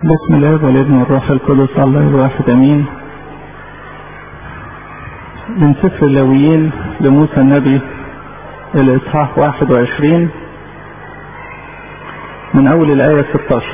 بسم الله والابن والروح القدس الله الواحد امين من سفر اللاويين لموسى النبي الاصحاح 21 من اول الايه 16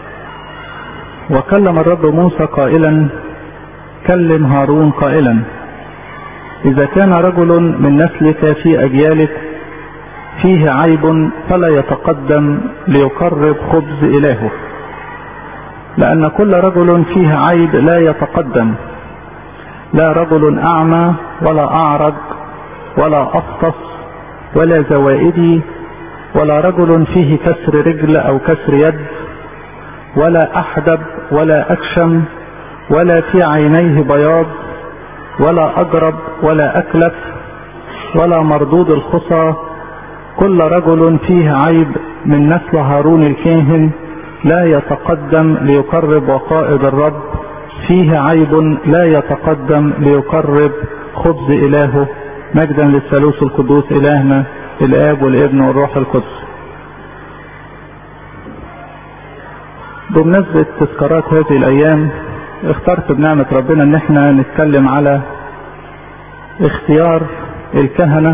وكلم الرب موسى قائلا كلم هارون قائلا اذا كان رجل من نسلك في اجيالك فيه عيب فلا يتقدم ليقرب خبز الهه لأن كل رجل فيه عيب لا يتقدم لا رجل أعمى ولا أعرج ولا أفطس ولا زوائدي ولا رجل فيه كسر رجل أو كسر يد ولا أحدب ولا أكشم ولا في عينيه بياض ولا أجرب ولا أكلف ولا مردود الخصى كل رجل فيه عيب من نسل هارون الكاهن لا يتقدم ليقرب وقائد الرب فيه عيب لا يتقدم ليقرب خبز إلهه مجدا للثالوث القدوس إلهنا الآب والابن والروح القدس بمناسبة تذكارات هذه الأيام اخترت بنعمة ربنا ان احنا نتكلم على اختيار الكهنة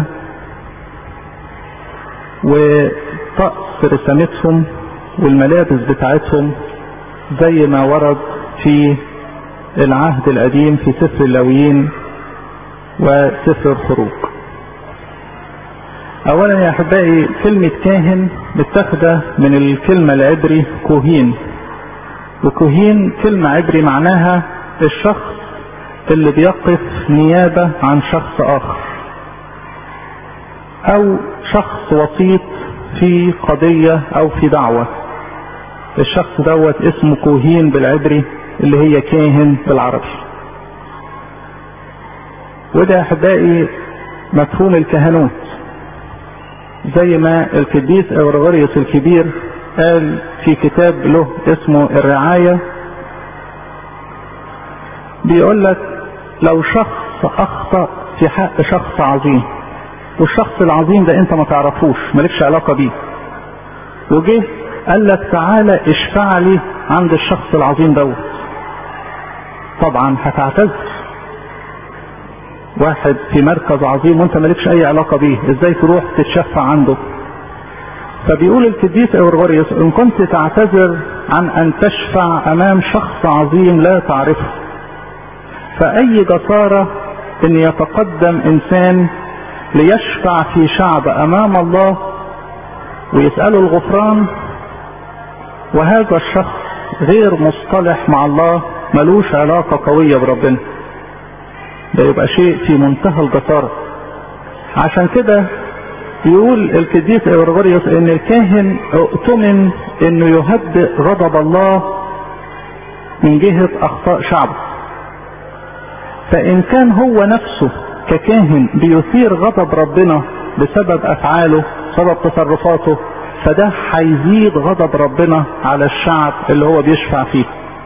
وطقس رسامتهم والملابس بتاعتهم زي ما ورد في العهد القديم في سفر اللاويين وسفر الخروج اولا يا احبائي كلمة كاهن متاخدة من الكلمة العبري كوهين وكوهين كلمة عبري معناها الشخص اللي بيقف نيابة عن شخص اخر او شخص وسيط في قضية او في دعوة الشخص دوت اسمه كوهين بالعبري اللي هي كاهن بالعربي وده احبائي مفهوم الكهنوت زي ما القديس اغرغوريوس الكبير قال في كتاب له اسمه الرعاية بيقول لك لو شخص اخطأ في حق شخص عظيم والشخص العظيم ده انت ما تعرفوش مالكش علاقة بيه وجه قال لك تعالى اشفع لي عند الشخص العظيم دوت طبعا هتعتذر واحد في مركز عظيم وانت مالكش اي علاقة بيه ازاي تروح تتشفع عنده فبيقول القديس اورغوريوس ان كنت تعتذر عن ان تشفع امام شخص عظيم لا تعرفه فاي جسارة ان يتقدم انسان ليشفع في شعب امام الله ويسأله الغفران وهذا الشخص غير مصطلح مع الله ملوش علاقة قوية بربنا ده يبقى شيء في منتهى الجسارة عشان كده يقول القديس اورغوريوس ان الكاهن اؤتمن انه يهدئ غضب الله من جهة اخطاء شعبه فان كان هو نفسه ككاهن بيثير غضب ربنا بسبب افعاله بسبب تصرفاته فده هيزيد غضب ربنا على الشعب اللي هو بيشفع فيه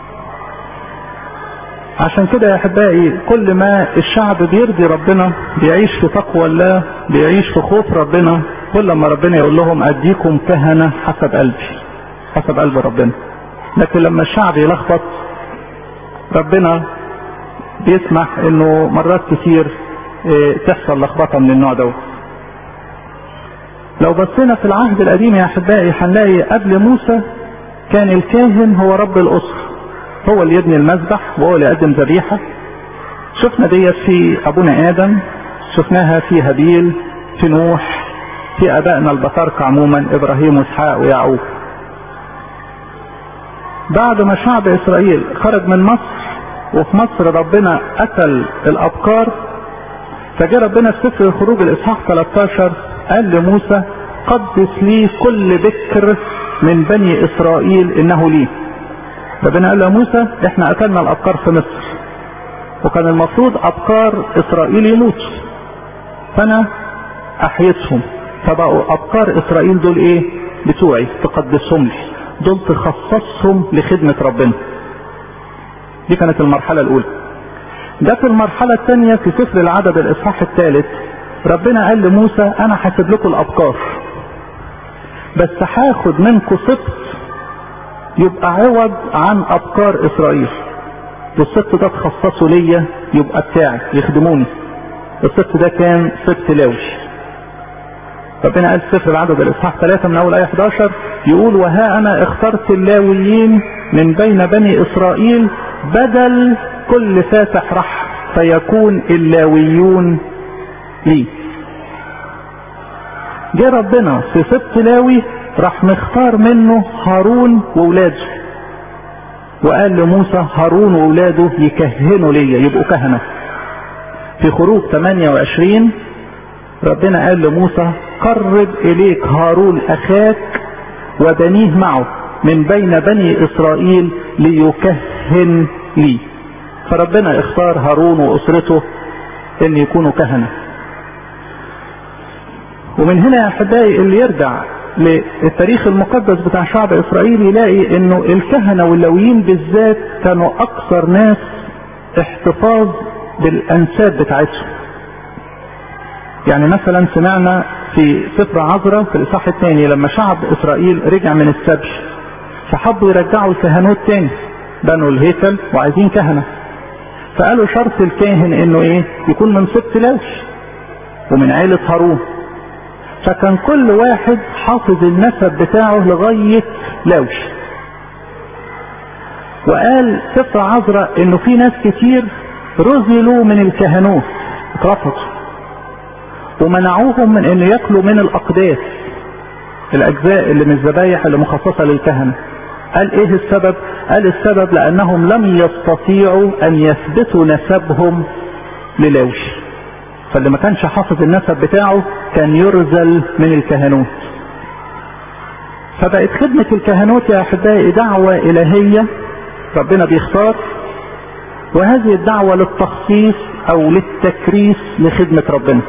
عشان كده يا احبائي كل ما الشعب بيرضي ربنا بيعيش في تقوى الله بيعيش في خوف ربنا كل ما ربنا يقول لهم اديكم كهنه حسب قلبي حسب قلب ربنا لكن لما الشعب يلخبط ربنا بيسمح انه مرات كتير تحصل لخبطه من النوع دوت لو بصينا في العهد القديم يا احبائي هنلاقي قبل موسى كان الكاهن هو رب الاسر هو اللي يبني المذبح وهو اللي يقدم ذبيحه شفنا ديت في ابونا ادم شفناها في هابيل في نوح في ابائنا البطاركه عموما ابراهيم واسحاق ويعقوب بعد ما شعب اسرائيل خرج من مصر وفي مصر ربنا قتل الابكار فجاء ربنا في سفر الخروج الاصحاح 13 قال لموسى قدس لي كل بكر من بني اسرائيل انه لي ربنا قال له موسى احنا قتلنا الابكار في مصر وكان المفروض ابكار اسرائيل يموتوا فانا احيتهم فبقوا ابكار اسرائيل دول ايه بتوعي تقدسهم لي دول تخصصهم لخدمة ربنا دي كانت المرحلة الاولى جت المرحلة الثانية في سفر العدد الاصحاح الثالث ربنا قال لموسى انا هسيب لكم الابكار بس هاخد منكم سبط يبقى عوض عن ابكار اسرائيل والست ده تخصصه ليا يبقى بتاعي يخدموني الست ده كان ست لاوي ربنا قال سفر العدد الاصحاح 3 من اول ايه 11 يقول وها انا اخترت اللاويين من بين بني اسرائيل بدل كل فاتح رح فيكون اللاويون لي جه ربنا في سبت لاوي راح مختار منه هارون وولاده وقال لموسى هارون وولاده يكهنوا ليا يبقوا كهنه في خروج 28 ربنا قال لموسى قرب اليك هارون اخاك وبنيه معه من بين بني اسرائيل ليكهن لي فربنا اختار هارون واسرته ان يكونوا كهنه ومن هنا يا احبائي اللي يرجع للتاريخ المقدس بتاع شعب اسرائيل يلاقي انه الكهنه واللويين بالذات كانوا اكثر ناس احتفاظ بالانساب بتاعتهم يعني مثلا سمعنا في سفر عذراء في الاصحاح الثاني لما شعب اسرائيل رجع من السبي فحبوا يرجعوا الكهنوت تاني بنوا الهيكل وعايزين كهنه فقالوا شرط الكاهن انه ايه يكون من سبط لاوي ومن عيلة هارون فكان كل واحد حافظ النسب بتاعه لغاية لاوي وقال سفر عذراء انه في ناس كتير رزلوا من الكهنوت اترفضوا ومنعوهم من انه ياكلوا من الاقداس الاجزاء اللي من الذبايح اللي مخصصه للكهنه قال ايه السبب قال السبب لانهم لم يستطيعوا ان يثبتوا نسبهم للاوي فاللي ما كانش حافظ النسب بتاعه كان يرزل من الكهنوت فبقت خدمة الكهنوت يا أحبائي دعوة إلهية ربنا بيختار وهذه الدعوة للتخصيص أو للتكريس لخدمة ربنا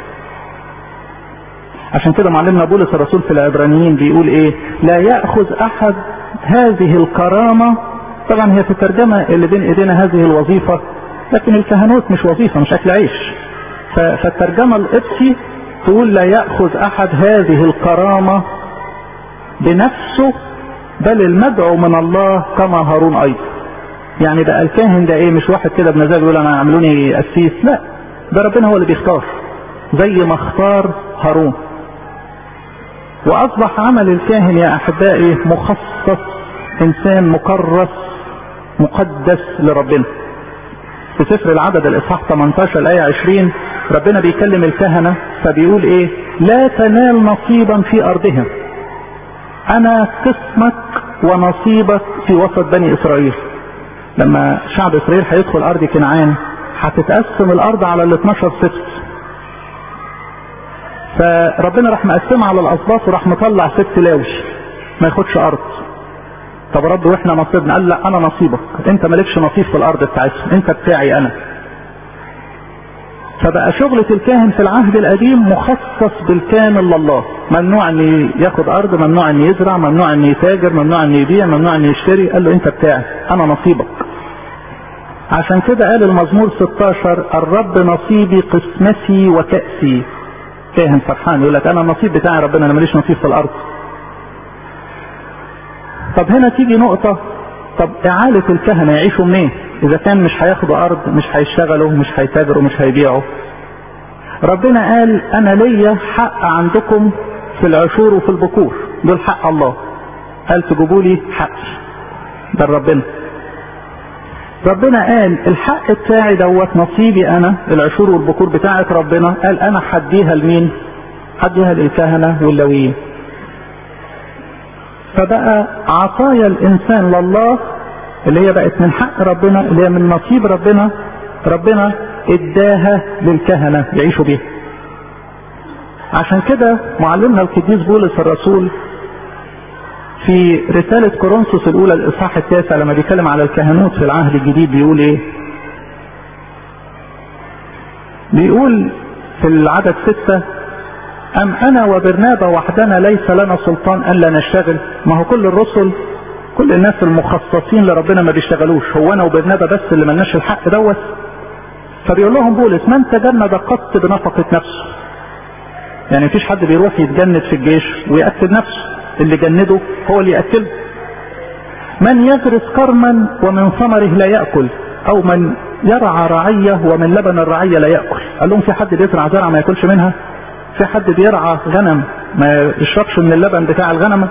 عشان كده معلمنا بولس الرسول في العبرانيين بيقول ايه لا يأخذ احد هذه الكرامة طبعا هي في الترجمة اللي بين ايدينا هذه الوظيفة لكن الكهنوت مش وظيفة مش اكل عيش فالترجمة القدسي تقول لا يأخذ احد هذه الكرامة بنفسه بل المدعو من الله كما هارون ايضا يعني بقى الكاهن ده ايه مش واحد كده بمزاج يقول انا عملوني قسيس لا ده ربنا هو اللي بيختار زي ما اختار هارون واصبح عمل الكاهن يا احبائي مخصص انسان مكرس مقدس لربنا في سفر العدد الاصحاح 18 الايه 20 ربنا بيكلم الكهنه فبيقول ايه لا تنال نصيبا في ارضهم انا قسمك ونصيبك في وسط بني اسرائيل لما شعب اسرائيل هيدخل ارض كنعان هتتقسم الارض على ال 12 سبت فربنا راح مقسمها على الاسباط وراح مطلع سبت لاوي ما ياخدش ارض طب رب واحنا نصيبنا قال لا انا نصيبك انت مالكش نصيب في الارض بتاعتهم انت بتاعي انا فبقى شغلة الكاهن في العهد القديم مخصص بالكامل لله ممنوع ان ياخد ارض ممنوع ان يزرع ممنوع ان يتاجر ممنوع ان يبيع ممنوع ان يشتري قال له انت بتاعي انا نصيبك عشان كده قال المزمور 16 الرب نصيبي قسمتي وكأسي كاهن فرحان يقول لك انا النصيب بتاعي ربنا انا ماليش نصيب في الارض طب هنا تيجي نقطة طب إعالة الكهنة يعيشوا منين؟ إذا كان مش هياخدوا أرض مش هيشتغلوا مش هيتاجروا مش هيبيعوا. ربنا قال أنا ليا حق عندكم في العشور وفي البكور دول حق الله. قال تجيبوا لي حقي. ده ربنا. ربنا قال الحق بتاعي دوت نصيبي أنا العشور والبكور بتاعت ربنا قال أنا هديها لمين؟ هديها للكهنة واللويين. فبقى عطايا الانسان لله اللي هي بقت من حق ربنا اللي هي من نصيب ربنا ربنا اداها للكهنه يعيشوا بيها عشان كده معلمنا القديس بولس الرسول في رسالة كورنثوس الأولى الإصحاح التاسع لما بيتكلم على الكهنوت في العهد الجديد بيقول إيه؟ بيقول في العدد ستة أم أنا وبرنابا وحدنا ليس لنا سلطان ألا نشتغل ما هو كل الرسل كل الناس المخصصين لربنا ما بيشتغلوش هو أنا وبرنابا بس اللي ملناش الحق دوت فبيقول لهم بولس من تجند قط بنفقة نفسه يعني مفيش حد بيروح يتجند في الجيش ويأكل نفسه اللي جنده هو اللي يأكله من يغرس كرما ومن ثمره لا يأكل او من يرعى رعية ومن لبن الرعية لا يأكل قال لهم في حد بيزرع زرعة ما ياكلش منها في حد بيرعى غنم ما يشربش من اللبن بتاع الغنمة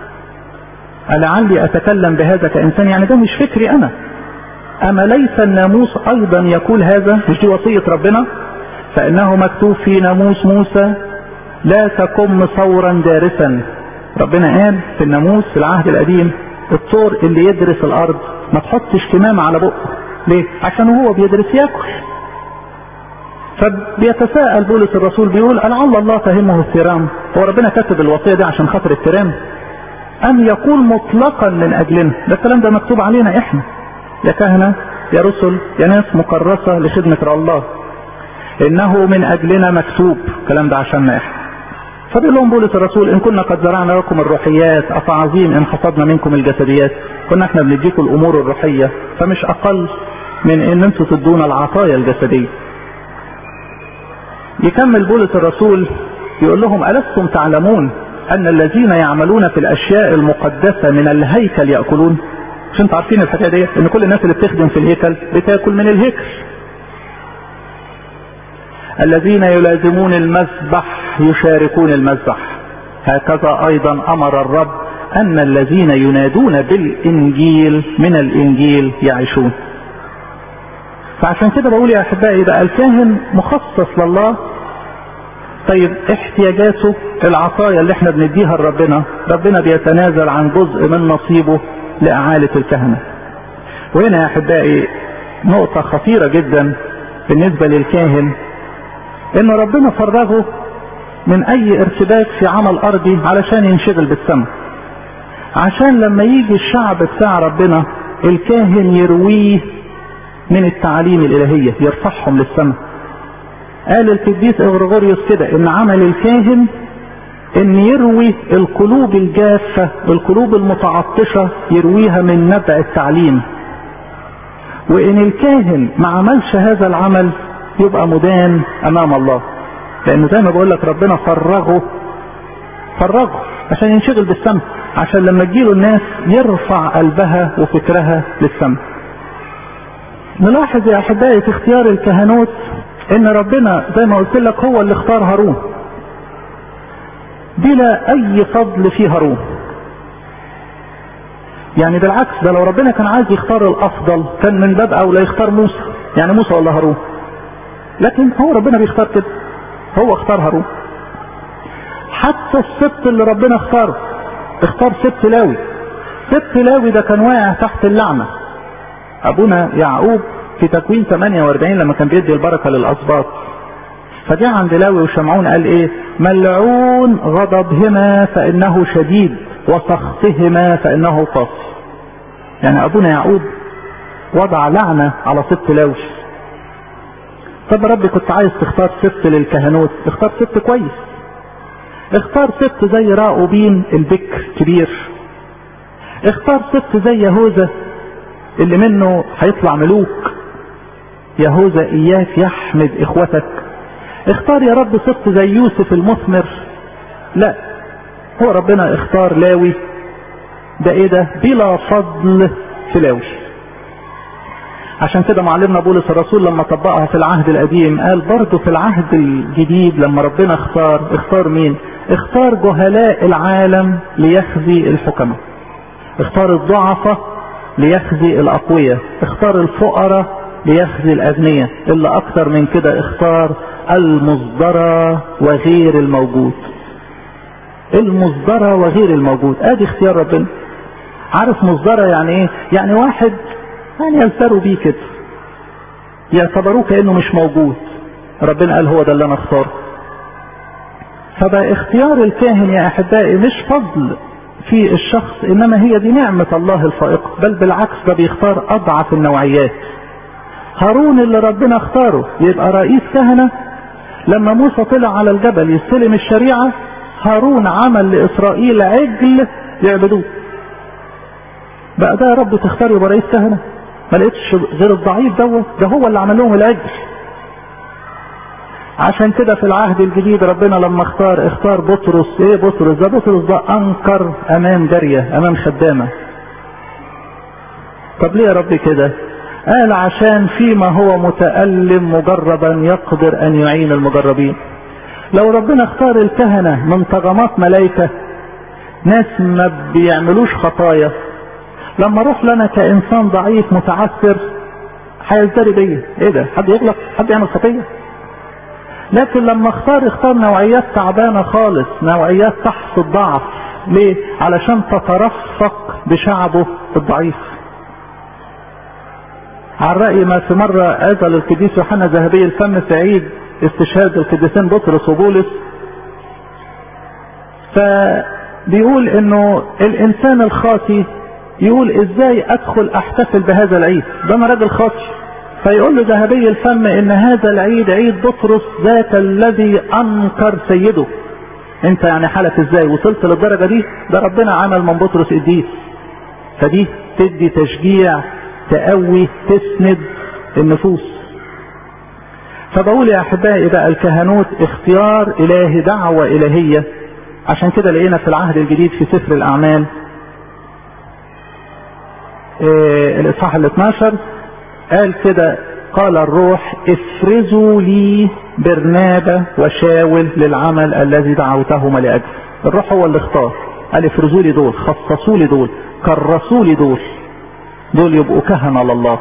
لعلي اتكلم بهذا كانسان يعني ده مش فكري انا اما ليس الناموس ايضا يقول هذا مش دي وصية ربنا فانه مكتوب في ناموس موسى لا تكن ثورا دارسا ربنا قال في الناموس في العهد القديم الطور اللي يدرس الارض ما تحطش كمامة على بقه ليه عشان هو بيدرس ياكل فبيتساءل بولس الرسول بيقول لعل الله فهمه الثيرام هو ربنا كتب الوصية دي عشان خاطر التيران ام يقول مطلقا من اجلنا ده الكلام ده مكتوب علينا احنا يا كهنة يا رسل يا ناس مكرسة لخدمة الله انه من اجلنا مكتوب الكلام ده عشاننا احنا فبيقول لهم بولس الرسول ان كنا قد زرعنا لكم الروحيات افعظيم ان حصدنا منكم الجسديات كنا احنا بنديكم الامور الروحية فمش اقل من ان انتم تدونا العطايا الجسدية يكمل بولس الرسول يقول لهم ألستم تعلمون أن الذين يعملون في الأشياء المقدسة من الهيكل يأكلون مش انتوا عارفين الحكاية دي ان كل الناس اللي بتخدم في الهيكل بتاكل من الهيكل الذين يلازمون المذبح يشاركون المذبح هكذا ايضا امر الرب ان الذين ينادون بالانجيل من الانجيل يعيشون فعشان كده بقول يا احبائي بقى الكاهن مخصص لله طيب احتياجاته العطايا اللي احنا بنديها لربنا ربنا بيتنازل عن جزء من نصيبه لإعالة الكهنة وهنا يا أحبائي نقطة خطيرة جدا بالنسبة للكاهن إن ربنا فرغه من أي ارتباك في عمل أرضي علشان ينشغل بالسماء عشان لما يجي الشعب بتاع ربنا الكاهن يرويه من التعاليم الإلهية يرفعهم للسماء قال القديس اغريغوريوس كده ان عمل الكاهن ان يروي القلوب الجافة القلوب المتعطشة يرويها من نبع التعليم وان الكاهن ما عملش هذا العمل يبقى مدان امام الله لانه زي ما بقول لك ربنا فرغه فرغه عشان ينشغل بالسمع عشان لما تجيله الناس يرفع قلبها وفكرها للسمع نلاحظ يا احبائي في اختيار الكهنوت ان ربنا زي ما قلت لك هو اللي اختار هارون بلا اي فضل في هارون يعني بالعكس ده لو ربنا كان عايز يختار الافضل كان من باب اولى يختار موسى يعني موسى ولا هارون لكن هو ربنا بيختار كده هو اختار هارون حتى السبت اللي ربنا اختاره اختار سبت لاوي سبت لاوي ده كان واقع تحت اللعنه ابونا يعقوب في تكوين 48 لما كان بيدي البركه للاسباط فجاء عند لاوي وشمعون قال ايه ملعون غضبهما فانه شديد وسخطهما فانه قاسي يعني ابونا يعقوب وضع لعنه على سبت لاوي طب يا رب كنت عايز تختار سبت للكهنوت اختار سبت كويس اختار سبت زي راؤوبين البكر كبير اختار سبت زي يهوذا اللي منه هيطلع ملوك يهوذا اياك يحمد اخوتك اختار يا رب سبت زي يوسف المثمر لا هو ربنا اختار لاوي ده ايه ده بلا فضل في لاوي عشان كده معلمنا بولس الرسول لما طبقها في العهد القديم قال برضه في العهد الجديد لما ربنا اختار اختار مين اختار جهلاء العالم ليخزي الحكماء اختار الضعفة ليخزي الاقوياء اختار الفقراء ليخزي الاغنياء اللي اكتر من كده اختار المصدرة وغير الموجود المصدرة وغير الموجود ادي اختيار ربنا عارف مصدرة يعني ايه يعني واحد يعني يلتروا بيه كده يعتبروه كأنه مش موجود ربنا قال هو ده اللي انا اختاره فبقى اختيار الكاهن يا احبائي مش فضل في الشخص انما هي دي نعمة الله الفائقة بل بالعكس ده بيختار اضعف النوعيات هارون اللي ربنا اختاره يبقى رئيس كهنة لما موسى طلع على الجبل يستلم الشريعة هارون عمل لاسرائيل عجل يعبدوه بقى ده يا رب تختار يبقى رئيس كهنة ما لقيتش غير الضعيف دوت ده هو اللي عمل لهم العجل عشان كده في العهد الجديد ربنا لما اختار اختار بطرس ايه بطرس ده بطرس ده انكر امام جارية امام خدامة طب ليه يا رب كده قال عشان فيما هو متألم مجربا يقدر ان يعين المجربين لو ربنا اختار الكهنة من طغمات ملائكة ناس ما بيعملوش خطايا لما اروح لنا كانسان ضعيف متعثر هيزدري بيا ايه ده حد يغلط حد يعمل خطيه لكن لما اختار اختار نوعيات تعبانه خالص نوعيات تحت الضعف ليه علشان تترفق بشعبه الضعيف على رأي ما في مرة أزل القديس يوحنا ذهبي الفم في عيد استشهاد القديسين بطرس وبولس فبيقول انه الانسان الخاطي يقول ازاي ادخل احتفل بهذا العيد ده انا راجل خاطي فيقول له ذهبي الفم ان هذا العيد عيد بطرس ذاك الذي انكر سيده انت يعني حالك ازاي وصلت للدرجه دي ده ربنا عمل من بطرس قديس فدي تدي تشجيع تقوي تسند النفوس فبقول يا احبائي بقى الكهنوت اختيار الهي دعوه الهيه عشان كده لقينا في العهد الجديد في سفر الاعمال إيه الاصحاح ال 12 قال كده قال الروح افرزوا لي برنابة وشاول للعمل الذي دعوتهما لاجله الروح هو اللي اختار قال افرزوا لي دول خصصوا لي دول كرسوا لي دول دول يبقوا كهنة لله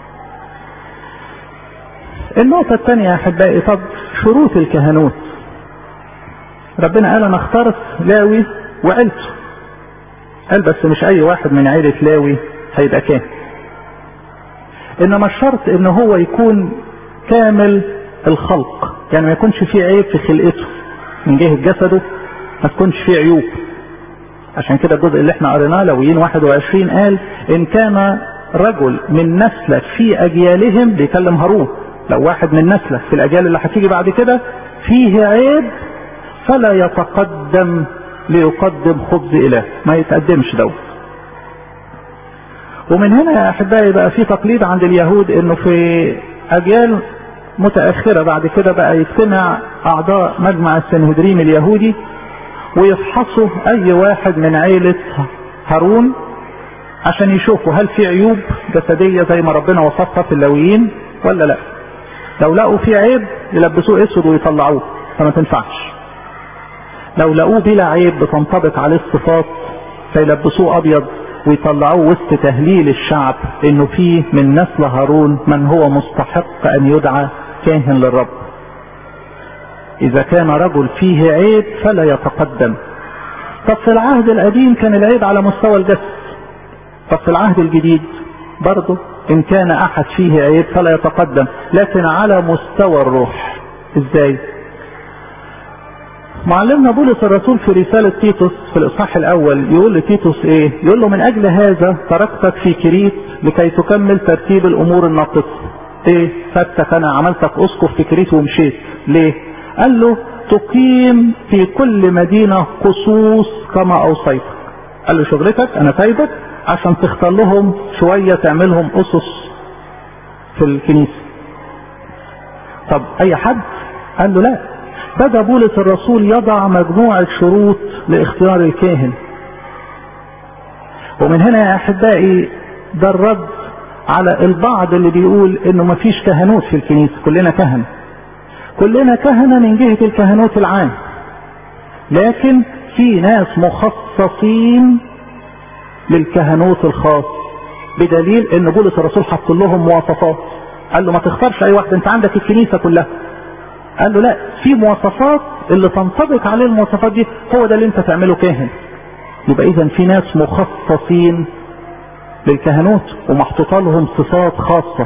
النقطة الثانية يا أحبائي طب شروط الكهنوت ربنا قال أنا اخترت لاوي وعيلته قال بس مش أي واحد من عيلة لاوي هيبقى كاهن إنما الشرط إن هو يكون كامل الخلق يعني ما يكونش فيه عيب في خلقته من جهة جسده ما تكونش فيه عيوب عشان كده الجزء اللي احنا قريناه لويين 21 قال ان كان رجل من نسلك في اجيالهم بيكلم هارون لو واحد من نسلك في الاجيال اللي هتيجي بعد كده فيه عيب فلا يتقدم ليقدم خبز اله ما يتقدمش دوت ومن هنا يا احبائي بقى في تقليد عند اليهود انه في اجيال متاخره بعد كده بقى يجتمع اعضاء مجمع السنهدريم اليهودي ويفحصوا اي واحد من عيلة هارون عشان يشوفوا هل في عيوب جسدية زي ما ربنا وصفها في اللويين ولا لا لو لقوا في عيب يلبسوه اسود ويطلعوه فما تنفعش لو لقوه بلا عيب بتنطبق عليه الصفات فيلبسوه ابيض ويطلعوه وسط تهليل الشعب انه فيه من نسل هارون من هو مستحق ان يدعى كاهن للرب إذا كان رجل فيه عيب فلا يتقدم طب في العهد القديم كان العيب على مستوى الجسد طب في العهد الجديد برضه إن كان أحد فيه عيب فلا يتقدم لكن على مستوى الروح إزاي؟ معلمنا بولس الرسول في رسالة تيتوس في الإصحاح الأول يقول لتيتوس إيه؟ يقول له من أجل هذا تركتك في كريت لكي تكمل ترتيب الأمور الناقصة. إيه؟ فاتك أنا عملتك أسقف في كريت ومشيت. ليه؟ قال له تقيم في كل مدينة قصوص كما أوصيتك قال له شغلتك أنا سايبك عشان تختار لهم شوية تعملهم أسس في الكنيسة طب أي حد قال له لا بدأ بولس الرسول يضع مجموعة شروط لاختيار الكاهن ومن هنا يا أحبائي ده الرد على البعض اللي بيقول انه مفيش كهنوت في الكنيسة كلنا كهنه كلنا كهنة من جهة الكهنوت العام لكن في ناس مخصصين للكهنوت الخاص بدليل ان بولس الرسول حط لهم مواصفات قال له ما تختارش اي واحد انت عندك الكنيسة كلها قال له لا في مواصفات اللي تنطبق عليه المواصفات دي هو ده اللي انت تعمله كاهن يبقى اذا في ناس مخصصين للكهنوت ومحطوطه لهم صفات خاصه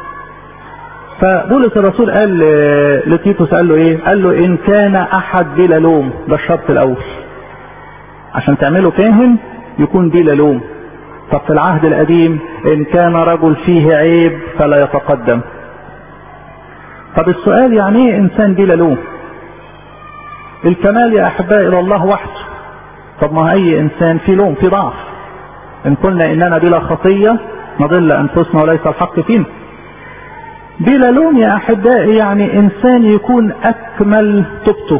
فبولس الرسول قال لتيتوس قال له ايه قال له ان كان احد بلا لوم ده الشرط الاول عشان تعمله كاهن يكون بلا لوم طب في العهد القديم ان كان رجل فيه عيب فلا يتقدم طب السؤال يعني ايه انسان بلا لوم الكمال يا احبائي الى الله وحده طب ما اي انسان في لوم في ضعف ان قلنا اننا بلا خطيه نضل انفسنا وليس الحق فينا بلا لوم يا احبائي يعني انسان يكون اكمل توبته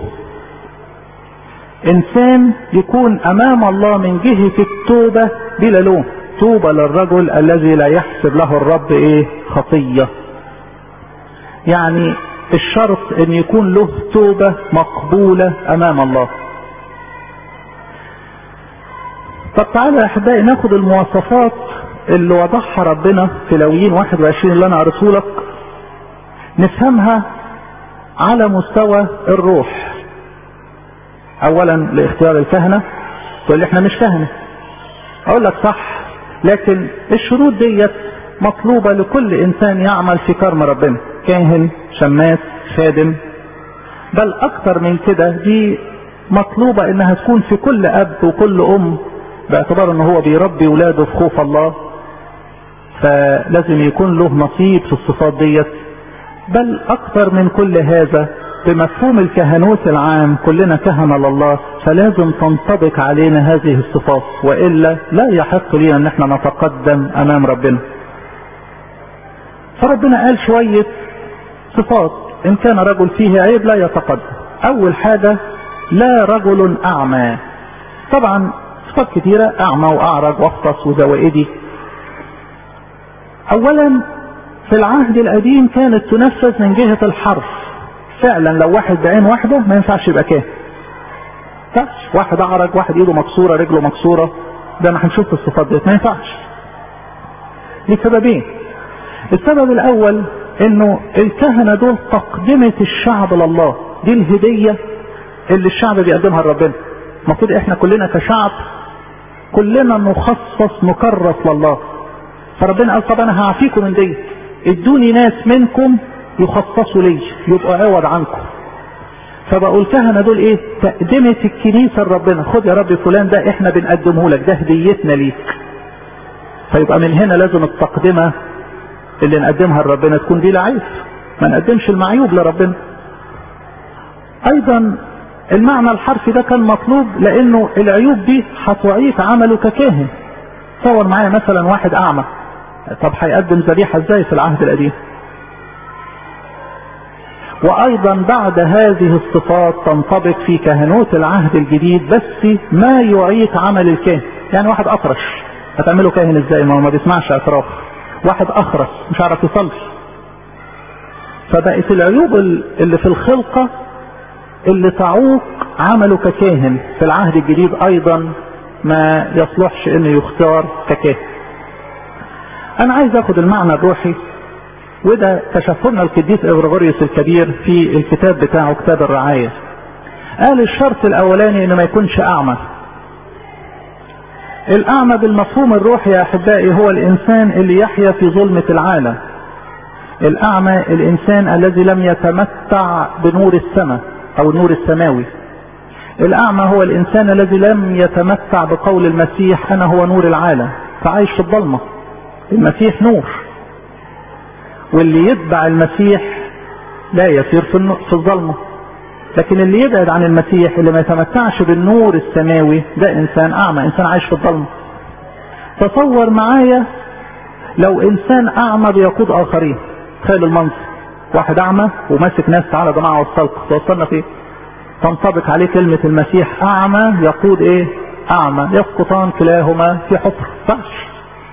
انسان يكون امام الله من جهة التوبة بلا لوم طوبى للرجل الذي لا يحسب له الرب ايه خطية يعني الشرط ان يكون له توبة مقبولة امام الله طب تعالى يا احبائي ناخد المواصفات اللي وضعها ربنا في لويين 21 اللي انا قريته لك نفهمها على مستوى الروح اولا لاختيار الكهنة تقول لي احنا مش كهنة اقول لك صح لكن الشروط ديت مطلوبة لكل انسان يعمل في كرم ربنا كاهن شماس خادم بل اكتر من كده دي مطلوبة انها تكون في كل اب وكل ام باعتبار ان هو بيربي ولاده في خوف الله فلازم يكون له نصيب في الصفات ديت بل اكتر من كل هذا بمفهوم الكهنوت العام كلنا كهنة لله فلازم تنطبق علينا هذه الصفات والا لا يحق لنا ان احنا نتقدم امام ربنا فربنا قال شوية صفات ان كان رجل فيه عيب لا يتقدم اول حاجة لا رجل اعمى طبعا صفات كتيرة اعمى واعرج واختص وزوائدي اولا في العهد القديم كانت تنفذ من جهة الحرف فعلا لو واحد بعين واحدة ما ينفعش يبقى كاهن ينفعش واحد اعرج واحد ايده مكسورة رجله مكسورة ده ما هنشوف الصفات ديت ما ينفعش لسببين السبب الاول انه الكهنة دول تقدمة الشعب لله دي الهدية اللي الشعب بيقدمها لربنا المفروض احنا كلنا كشعب كلنا نخصص نكرس لله فربنا قال طب انا هعفيكم من دي ادوني ناس منكم يخصصوا لي يبقوا عوض عنكم فبقوا الكهنه دول ايه تقدمه الكنيسه لربنا خد يا رب فلان ده احنا بنقدمه لك ده هديتنا ليك فيبقى من هنا لازم التقدمه اللي نقدمها لربنا تكون بلا عيب ما نقدمش المعيوب لربنا ايضا المعنى الحرفي ده كان مطلوب لانه العيوب دي هتعيق عمله ككاهن تصور معايا مثلا واحد اعمى طب هيقدم ذبيحه ازاي في العهد القديم وايضا بعد هذه الصفات تنطبق في كهنوت العهد الجديد بس ما يعيق عمل الكاهن يعني واحد اطرش هتعمله كاهن ازاي ما هو ما بيسمعش اعتراف واحد اخرس مش عارف يصلي فبقت العيوب اللي في الخلقه اللي تعوق عمله ككاهن في العهد الجديد ايضا ما يصلحش انه يختار ككاهن انا عايز اخد المعنى الروحي وده كشفه لنا القديس اغريغوريوس الكبير في الكتاب بتاعه كتاب الرعاية قال الشرط الاولاني انه ما يكونش اعمى الاعمى بالمفهوم الروحي يا احبائي هو الانسان اللي يحيا في ظلمة العالم الاعمى الانسان الذي لم يتمتع بنور السماء او النور السماوي الاعمى هو الانسان الذي لم يتمتع بقول المسيح انا هو نور العالم فعايش في الظلمة المسيح نور واللي يتبع المسيح لا يسير في الظلمة لكن اللي يبعد عن المسيح اللي ما يتمتعش بالنور السماوي ده انسان اعمى انسان عايش في الظلمة تصور معايا لو انسان اعمى بيقود اخرين تخيل المنظر واحد اعمى وماسك ناس تعالى يا جماعه وصلكم توصلنا فين تنطبق عليه كلمة المسيح اعمى يقود ايه اعمى يسقطان كلاهما في حفر فعش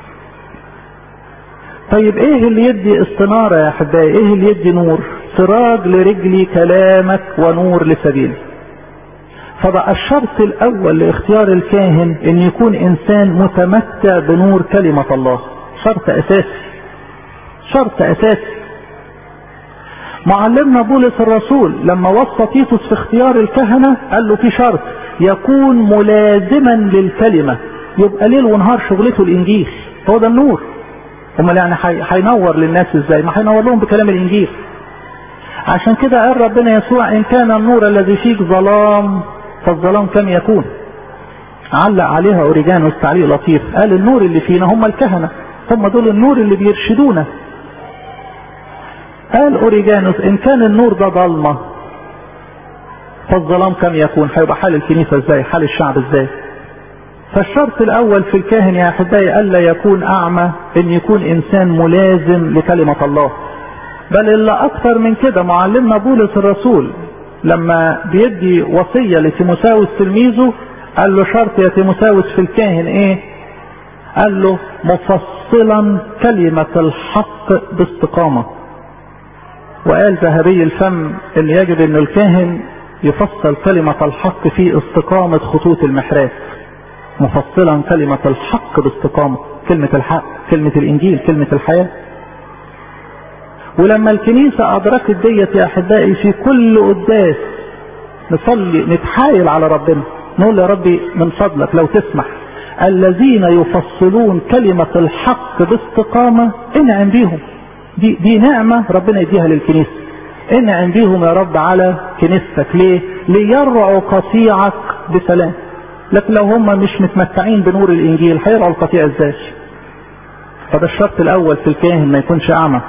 طيب ايه اللي يدي استنارة يا احبائي ايه اللي يدي نور سراج لرجلي كلامك ونور لسبيلي فبقى الشرط الاول لاختيار الكاهن ان يكون انسان متمتع بنور كلمة الله شرط اساسي شرط اساسي معلمنا بولس الرسول لما وصى تيتوس في اختيار الكهنة قال له في شرط يكون ملازما للكلمة يبقى ليل ونهار شغلته الانجيل هو ده النور امال يعني هينور للناس ازاي ما هينور لهم بكلام الانجيل عشان كده قال ربنا يسوع ان كان النور الذي فيك ظلام فالظلام كم يكون علق عليها اوريجانوس تعليق لطيف قال النور اللي فينا هم الكهنه هم دول النور اللي بيرشدونا قال اوريجانوس ان كان النور ده ضلمه فالظلام كم يكون هيبقى حال الكنيسه ازاي حال الشعب ازاي فالشرط الاول في الكاهن يا احبائي الا يكون اعمى ان يكون انسان ملازم لكلمة الله بل الا اكثر من كده معلمنا بولس الرسول لما بيدي وصية لتيموساوس تلميذه قال له شرط يا تيموساوس في الكاهن ايه قال له مفصلا كلمة الحق باستقامة وقال ذهبي الفم اللي يجب ان الكاهن يفصل كلمة الحق في استقامة خطوط المحراب مفصلا كلمة الحق باستقامة كلمة الحق كلمة الانجيل كلمة الحياة ولما الكنيسة ادركت ديت يا احبائي في كل قداس نصلي نتحايل على ربنا نقول يا ربي من فضلك لو تسمح الذين يفصلون كلمة الحق باستقامة انعم بيهم دي, دي نعمة ربنا يديها للكنيسة انعم بيهم يا رب على كنيستك ليه ليرعوا قطيعك بسلام لكن لو هم مش متمتعين بنور الانجيل هيرعوا القطيع ازاي فده الشرط الاول في الكاهن ما يكونش اعمى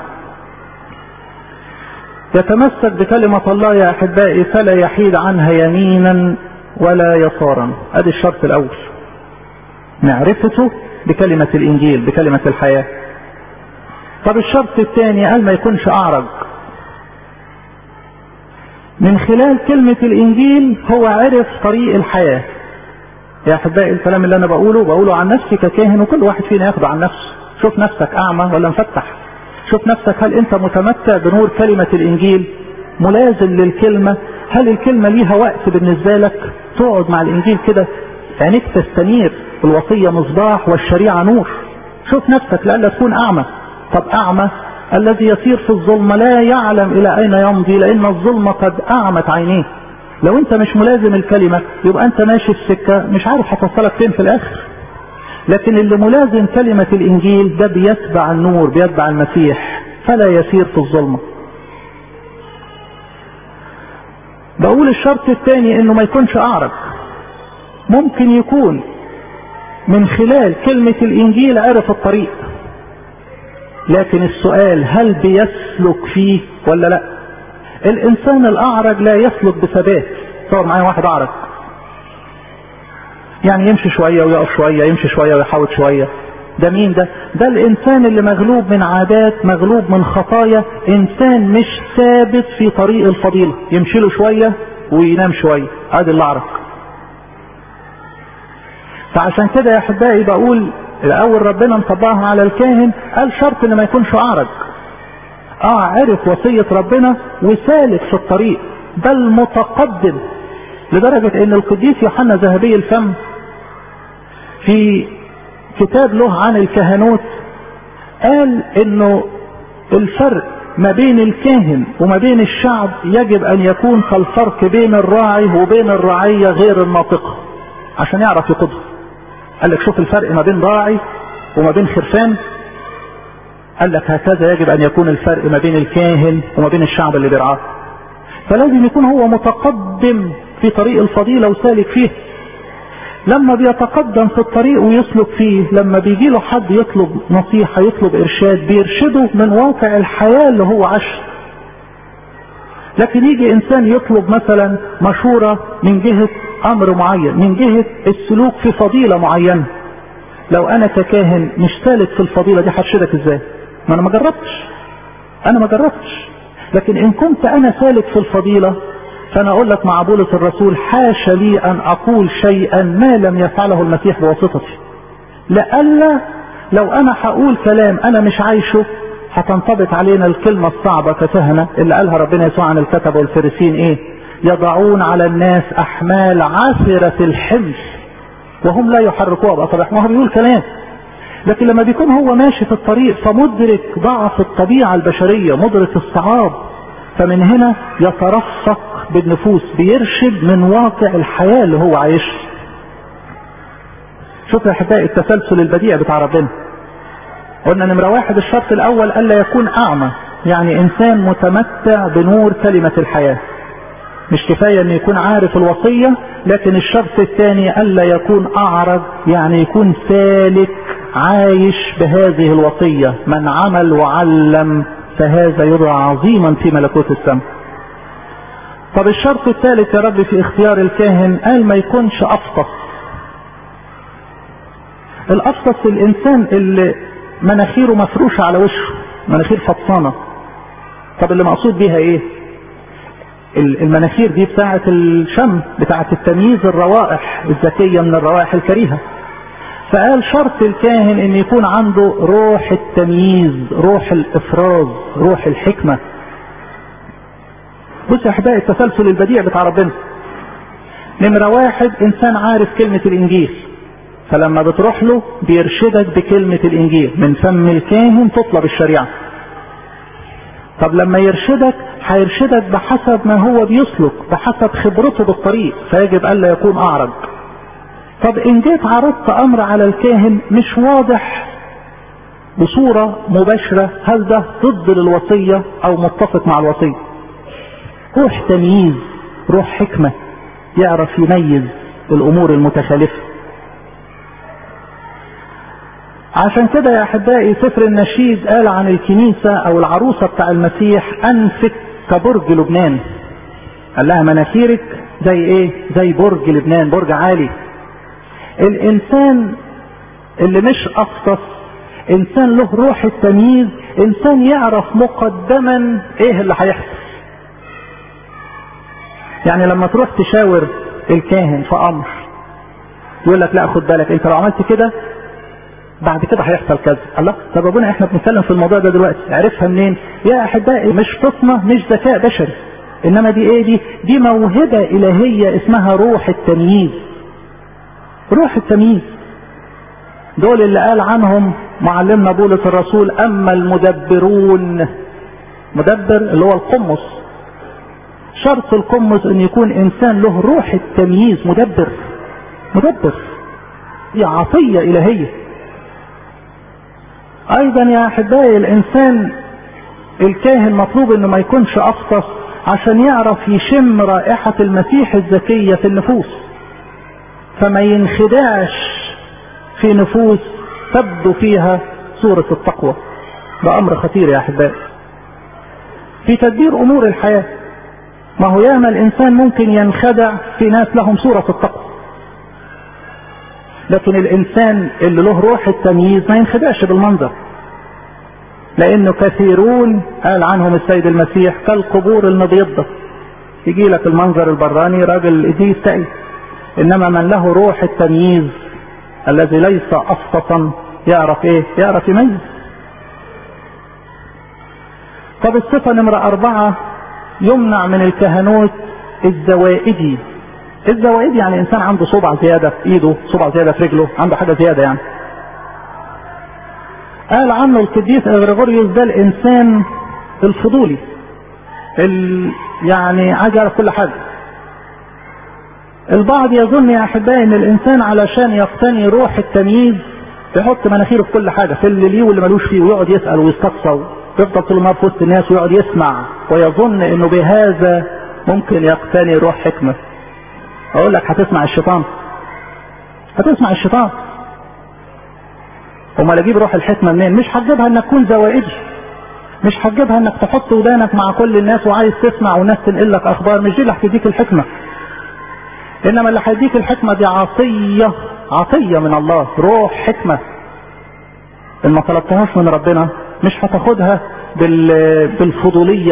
يتمسك بكلمة الله يا احبائي فلا يحيد عنها يمينا ولا يسارا ادي الشرط الاول معرفته بكلمة الانجيل بكلمة الحياة طب الشرط الثاني قال ما يكونش اعرج من خلال كلمة الانجيل هو عرف طريق الحياة يا احبائي الكلام اللي انا بقوله بقوله عن نفسي ككاهن وكل واحد فينا ياخده عن نفسه شوف نفسك اعمى ولا مفتح شوف نفسك هل انت متمتع بنور كلمة الانجيل ملازم للكلمة هل الكلمة ليها وقت بالنسبة لك تقعد مع الانجيل كده عينيك تستنير الوصية مصباح والشريعة نور شوف نفسك لألا تكون اعمى طب اعمى الذي يسير في الظلمة لا يعلم الى اين يمضي لان الظلمة قد اعمت عينيه لو انت مش ملازم الكلمة يبقى انت ماشي في سكة مش عارف هتوصلك فين في الاخر لكن اللي ملازم كلمة الانجيل ده بيتبع النور بيتبع المسيح فلا يسير في الظلمة بقول الشرط الثاني انه ما يكونش اعرج ممكن يكون من خلال كلمة الانجيل عرف الطريق لكن السؤال هل بيسلك فيه ولا لا الانسان الاعرج لا يسلك بثبات صور معايا واحد اعرج يعني يمشي شوية ويقف شوية يمشي شوية ويحاول شوية ده مين ده ده الانسان اللي مغلوب من عادات مغلوب من خطايا انسان مش ثابت في طريق الفضيلة يمشي له شوية وينام شوية ادي اللي اعرج فعشان كده يا احبائي بقول الاول ربنا مطبقها على الكاهن قال شرط ان ما يكونش اعرج اه عرف وصية ربنا وسالك في الطريق بل متقدم لدرجة ان القديس يوحنا ذهبي الفم في كتاب له عن الكهنوت قال انه الفرق ما بين الكاهن وما بين الشعب يجب ان يكون كالفرق بين الراعي وبين الرعية غير الناطقة عشان يعرف يقودها قال لك شوف الفرق ما بين راعي وما بين خرفان قال لك هكذا يجب ان يكون الفرق ما بين الكاهن وما بين الشعب اللي بيرعاه فلازم يكون هو متقدم في طريق الفضيلة وسالك فيه لما بيتقدم في الطريق ويسلك فيه لما بيجي له حد يطلب نصيحة يطلب ارشاد بيرشده من واقع الحياة اللي هو عاش لكن يجي انسان يطلب مثلا مشورة من جهة امر معين من جهة السلوك في فضيلة معينة لو انا ككاهن مش سالك في الفضيلة دي هرشدك ازاي ما انا ما جربتش انا ما جربتش لكن ان كنت انا سالك في الفضيلة فانا اقول لك مع بولس الرسول حاش لي ان اقول شيئا ما لم يفعله المسيح بواسطتي لألا لو انا هقول كلام انا مش عايشه هتنطبق علينا الكلمة الصعبة ككهنة اللي قالها ربنا يسوع عن الكتبة والفريسين ايه يضعون على الناس احمال عسرة الحمل وهم لا يحركوها بأصابعهم ما هو بيقول كلام لكن لما بيكون هو ماشي في الطريق فمدرك ضعف الطبيعة البشرية مدرك الصعاب فمن هنا يترفق بالنفوس بيرشد من واقع الحياة اللي هو عايشها شوف يا احبائي التسلسل البديع بتاع ربنا قلنا نمرة واحد الشرط الاول الا يكون اعمى يعني انسان متمتع بنور كلمة الحياة مش كفاية ان يكون عارف الوصية لكن الشرط الثاني الا يكون اعرج يعني يكون سالك عايش بهذه الوصية من عمل وعلم فهذا يدعى عظيما في ملكوت السماء طب الشرط الثالث يا رب في اختيار الكاهن قال ما يكونش افطس الافطس الانسان اللي مناخيره مفروشة على وشه مناخير فطسانة طب اللي مقصود بيها ايه المناخير دي بتاعة الشم بتاعة التمييز الروائح الذكية من الروائح الكريهة فقال شرط الكاهن ان يكون عنده روح التمييز روح الافراز روح الحكمة بص يا احبائي التسلسل البديع بتاع ربنا نمرة واحد انسان عارف كلمة الانجيل فلما بتروح له بيرشدك بكلمة الانجيل من فم الكاهن تطلب الشريعة طب لما يرشدك هيرشدك بحسب ما هو بيسلك بحسب خبرته بالطريق فيجب الا يكون اعرج طب ان جيت عرضت امر على الكاهن مش واضح بصورة مباشرة هل ده ضد للوصية او متفق مع الوصية روح تمييز روح حكمة يعرف يميز الامور المتخالفة عشان كده يا احبائي سفر النشيد قال عن الكنيسة او العروسة بتاع المسيح انفك كبرج لبنان قال لها مناخيرك زي ايه زي برج لبنان برج عالي الانسان اللي مش افطس انسان له روح التمييز انسان يعرف مقدما ايه اللي هيحصل يعني لما تروح تشاور الكاهن في امر يقول لك لا خد بالك انت لو عملت كده بعد كده هيحصل كذا الله طب ابونا احنا بنتكلم في الموضوع ده دلوقتي عرفها منين يا احبائي مش فطنه مش ذكاء بشري انما دي ايه دي دي موهبه الهيه اسمها روح التمييز روح التمييز دول اللي قال عنهم معلمنا بولس الرسول اما المدبرون مدبر اللي هو القمص شرط القمص ان يكون انسان له روح التمييز مدبر مدبر دي عطيه الهيه ايضا يا احبائي الانسان الكاهن مطلوب انه ما يكونش افطس عشان يعرف يشم رائحة المسيح الزكية في النفوس فما ينخدعش في نفوس تبدو فيها صورة التقوى ده امر خطير يا احبائي في تدبير امور الحياة ما هو ياما الانسان ممكن ينخدع في ناس لهم صورة التقوى لكن الانسان اللي له روح التمييز ما ينخدعش بالمنظر لانه كثيرون قال عنهم السيد المسيح كالقبور المبيضة يجي لك المنظر البراني راجل ايديه تقي انما من له روح التمييز الذي ليس افطسا يعرف ايه يعرف يميز طب الصفة نمرة اربعة يمنع من الكهنوت الزوائدي الزوائد يعني انسان عنده صبع زياده في ايده صبع زياده في رجله عنده حاجه زياده يعني قال عنه القديس اغريغوريوس ده الانسان الفضولي ال يعني عايز يعرف كل حاجه البعض يظن يا احبائي ان الانسان علشان يقتني روح التمييز يحط مناخيره في كل حاجه في اللي ليه واللي ملوش فيه ويقعد يسال ويستقصى ويفضل طول النهار في وسط الناس ويقعد يسمع ويظن انه بهذا ممكن يقتني روح حكمه اقول لك هتسمع الشيطان هتسمع الشيطان امال اجيب روح الحكمه منين مش هتجيبها انك تكون زوائدي مش هتجيبها انك تحط ودانك مع كل الناس وعايز تسمع والناس تنقل لك اخبار مش دي اللي هتديك الحكمه انما اللي هيديك الحكمه دي عطيه عطيه من الله روح حكمه اللي ما طلبتهاش من ربنا مش هتاخدها بالفضوليه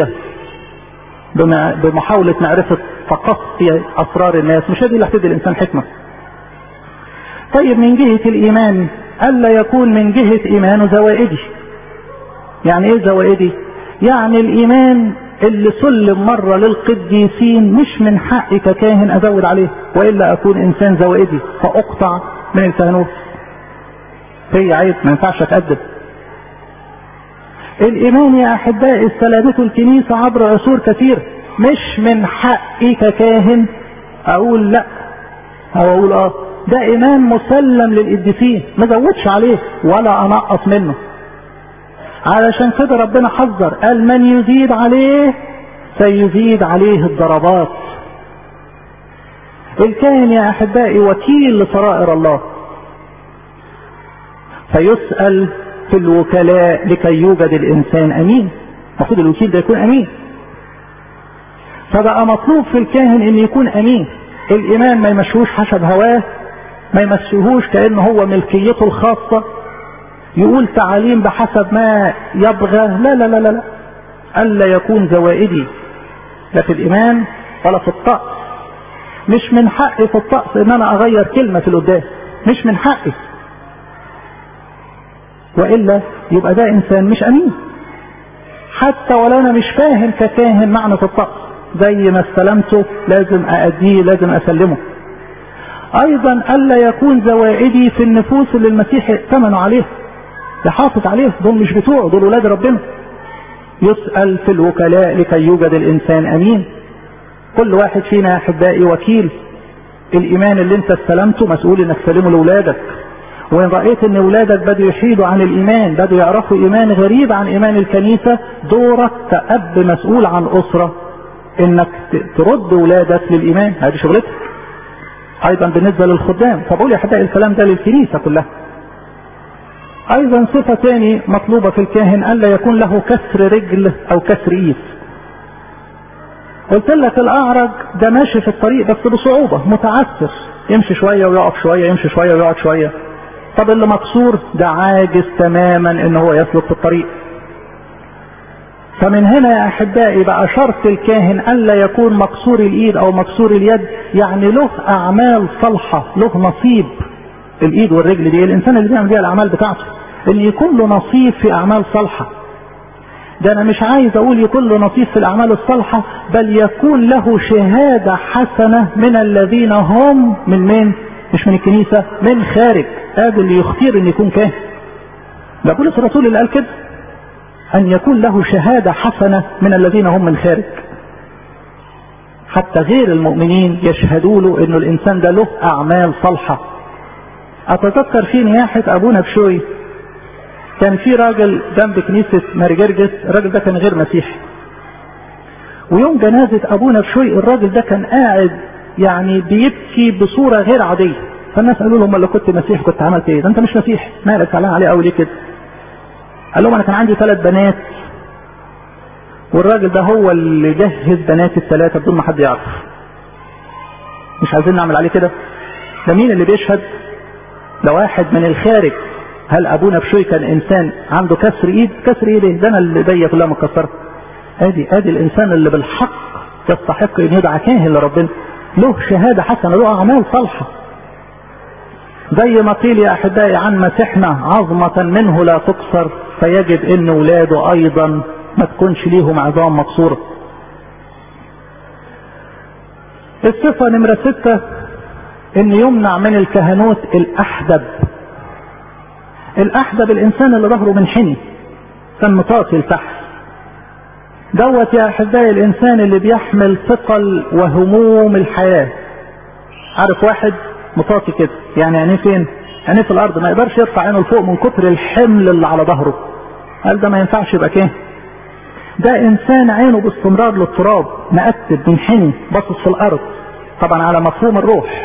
بمحاولة معرفة تقصي أسرار الناس مش هذه اللي هتدي الإنسان حكمة طيب من جهة الإيمان ألا يكون من جهة إيمانه زوائدي يعني إيه زوائدي يعني الإيمان اللي سلم مرة للقديسين مش من حقي ككاهن أزود عليه وإلا أكون إنسان زوائدي فأقطع من الكهنوت هي عيب ما ينفعش أتأدب الإيمان يا أحبائي استلمته الكنيسة عبر عصور كثير مش من حقي ككاهن أقول لا أو أقول آه ده إيمان مسلم للقديسين ما زودش عليه ولا أنقص منه علشان كده ربنا حذر قال من يزيد عليه سيزيد عليه الضربات الكاهن يا أحبائي وكيل لسرائر الله فيسأل في الوكلاء لكي يوجد الانسان امين المفروض الوكيل ده يكون امين فبقى مطلوب في الكاهن ان يكون امين الايمان ما يمشيهوش حسب هواه ما يمشيهوش كانه هو ملكيته الخاصه يقول تعاليم بحسب ما يبغى لا لا لا لا, لا. الا يكون زوائدي لا في الايمان ولا في الطقس مش من حقي في الطقس ان انا اغير كلمه في القدام مش من حقي وإلا يبقى ده إنسان مش أمين حتى ولو أنا مش فاهم ككاهن معنى الطقس زي ما استلمته لازم أأديه لازم أسلمه أيضا ألا يكون زوائدي في النفوس اللي المسيح ائتمنوا عليها يحافظ عليه دول مش بتوعه دول ولاد ربنا يسأل في الوكلاء لكي يوجد الإنسان أمين كل واحد فينا يا أحبائي وكيل الإيمان اللي أنت استلمته مسؤول إنك تسلمه لأولادك وإن رأيت إن أولادك بدوا يحيدوا عن الإيمان بدوا يعرفوا إيمان غريب عن إيمان الكنيسة دورك كأب مسؤول عن أسرة إنك ترد أولادك للإيمان هذه شغلتك أيضا بالنسبة للخدام فبقول يا أحبائي الكلام ده للكنيسة كلها ايضا صفة تاني مطلوبة في الكاهن الا يكون له كسر رجل او كسر ايد قلت لك الاعرج ده ماشي في الطريق بس بصعوبة متعثر يمشي شوية ويقف شوية يمشي شوية ويقعد شوية طب اللي مكسور ده عاجز تماما ان هو يسلك في الطريق فمن هنا يا احبائي بقى شرط الكاهن الا يكون مكسور الايد او مكسور اليد يعني له اعمال صالحة له نصيب الايد والرجل دي الانسان اللي بيعمل بيها الاعمال بتاعته اللي يكون له نصيب في اعمال صالحة ده انا مش عايز اقول يكون له نصيب في الاعمال الصالحة بل يكون له شهادة حسنة من الذين هم من مين مش من الكنيسة من خارج هذا اللي يختير ان يكون كاهن ده بولس الرسول اللي قال كده ان يكون له شهادة حسنة من الذين هم من خارج حتى غير المؤمنين يشهدوا له انه الانسان ده له اعمال صالحة اتذكر في نياحة ابونا بشوي كان في راجل جنب كنيسة مارجرجس الراجل ده كان غير مسيحي ويوم جنازة ابونا بشوي الراجل ده كان قاعد يعني بيبكي بصورة غير عادية فالناس قالوا لهم لو كنت مسيحي كنت عملت ايه ده انت مش مسيحي مالك زعلان عليه قوي ليه كده قال لهم انا كان عندي ثلاث بنات والراجل ده هو اللي جهز بنات الثلاثة بدون ما حد يعرف مش عايزين نعمل عليه كده ده مين اللي بيشهد ده واحد من الخارج هل ابونا بشوي كان انسان عنده كسر ايد كسر ايد ده انا اللي ايديا كلها مكسره ادي ادي الانسان اللي بالحق يستحق ان يدعى كاهن لربنا له شهادة حسنة له اعمال صالحة زي ما قيل يا احبائي عن مسيحنا عظمة منه لا تكسر فيجب ان ولاده ايضا ما تكونش ليهم عظام مكسورة الصفة نمرة ستة ان يمنع من الكهنوت الاحدب الاحدب الانسان اللي ظهره منحني كان مطاطي لتحت دوت يا احبائي الانسان اللي بيحمل ثقل وهموم الحياة عارف واحد مطاطي كده يعني عينيه فين عينيه في الارض ما يقدرش يرفع عينه لفوق من كتر الحمل اللي على ظهره قال ده ما ينفعش يبقى كده ده انسان عينه باستمرار للتراب مقتب منحني باصص في الارض طبعا على مفهوم الروح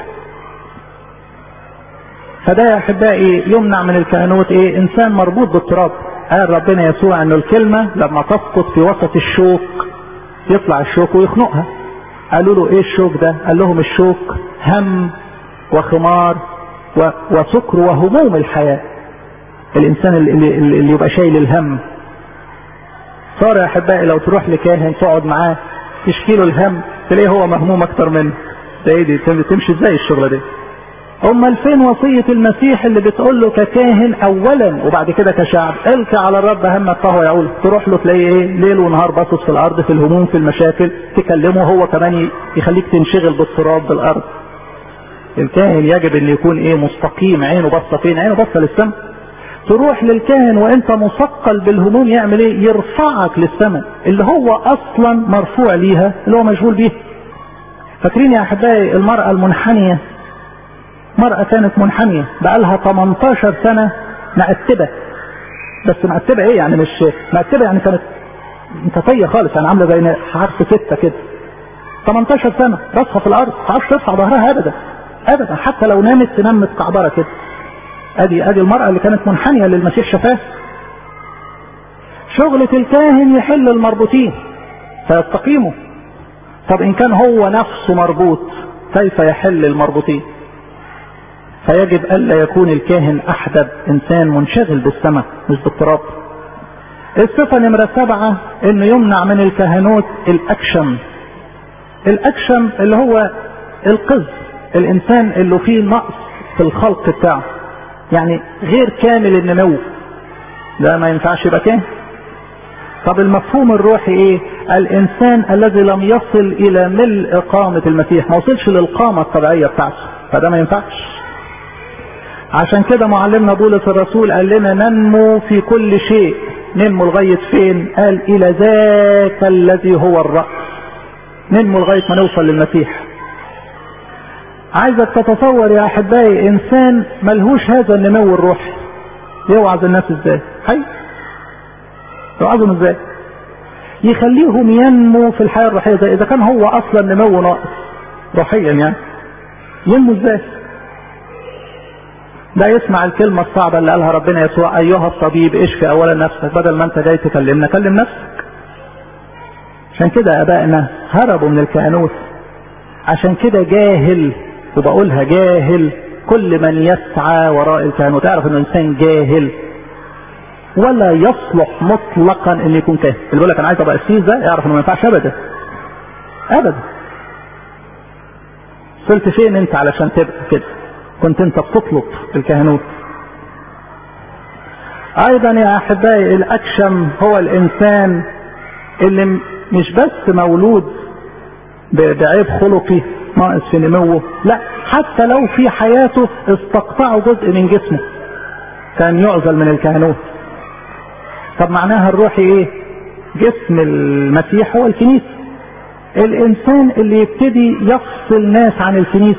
فده يا احبائي يمنع من الكهنوت ايه انسان مربوط بالتراب قال ربنا يسوع ان الكلمة لما تسقط في وسط الشوك يطلع الشوك ويخنقها قالوا له ايه الشوك ده قال لهم الشوك هم وخمار و... وسكر وهموم الحياة الانسان اللي, اللي يبقى شايل الهم صار يا احبائي لو تروح لكاهن تقعد معاه تشكي له الهم تلاقيه هو مهموم اكتر منه ده ايه دي تمشي ازاي الشغلة دي امال فين وصية المسيح اللي بتقول له ككاهن اولا وبعد كده كشعب القي على الرب همك فهو يعول تروح له تلاقيه ايه ليل ونهار باصص في الارض في الهموم في المشاكل تكلمه هو كمان يخليك تنشغل بالتراب بالارض الكاهن يجب ان يكون ايه مستقيم عينه باصه فين عينه باصه للسماء تروح للكاهن وانت مثقل بالهموم يعمل ايه يرفعك للسماء اللي هو اصلا مرفوع ليها اللي هو مشغول بيها فاكرين يا احبائي المرأة المنحنية مرأة كانت منحنية بقالها 18 سنة مقتبة بس مقتبة ايه يعني مش مقتبة يعني كانت انتفية خالص يعني عاملة زي حرف ستة كده 18 سنة راسها في الارض ما تعرفش ترفع ظهرها ابدا ابدا حتى لو نامت تنام متكعبرة كده ادي ادي المرأة اللي كانت منحنية للمسيح شفاه شغلة الكاهن يحل المربوطين فيستقيموا طب ان كان هو نفسه مربوط كيف يحل المربوطين فيجب ألا يكون الكاهن أحدب إنسان منشغل بالسماء مش بالتراب الصفة نمرة سبعة إنه يمنع من الكهنوت الأكشم الأكشم اللي هو القز الإنسان اللي فيه نقص في الخلق بتاعه يعني غير كامل النمو ده ما ينفعش يبقى كاهن طب المفهوم الروحي ايه الانسان الذي لم يصل الى ملء قامة المسيح ما وصلش للقامة الطبيعية بتاعته فده ما ينفعش عشان كده معلمنا بولس الرسول قال لنا ننمو في كل شيء ننمو لغاية فين قال الى ذاك الذي هو الرأس ننمو لغاية ما نوصل للمسيح عايزك تتصور يا احبائي انسان ملهوش هذا النمو الروحي يوعظ الناس ازاي حي يوعظهم ازاي يخليهم ينمو في الحياة الروحية زي اذا كان هو اصلا نمو ناقص روحيا يعني ينمو ازاي ده يسمع الكلمة الصعبة اللي قالها ربنا يسوع ايها الطبيب اشفي اولا نفسك بدل ما انت جاي تكلمنا كلم نفسك عشان كده ابائنا هربوا من الكهنوت عشان كده جاهل وبقولها جاهل كل من يسعى وراء الكهنوت تعرف انه انسان جاهل ولا يصلح مطلقا ان يكون كاهن اللي بيقول لك انا عايز ابقى قسيس ده يعرف انه ما ينفعش ابدا ابدا وصلت فين انت علشان تبقى كده كنت انت بتطلب الكهنوت ايضا يا احبائي الاكشم هو الانسان اللي مش بس مولود بعيب خلقي ناقص في نموه لا حتى لو في حياته استقطعوا جزء من جسمه كان يعزل من الكهنوت طب معناها الروحي ايه جسم المسيح هو الكنيسة الانسان اللي يبتدي يفصل ناس عن الكنيسة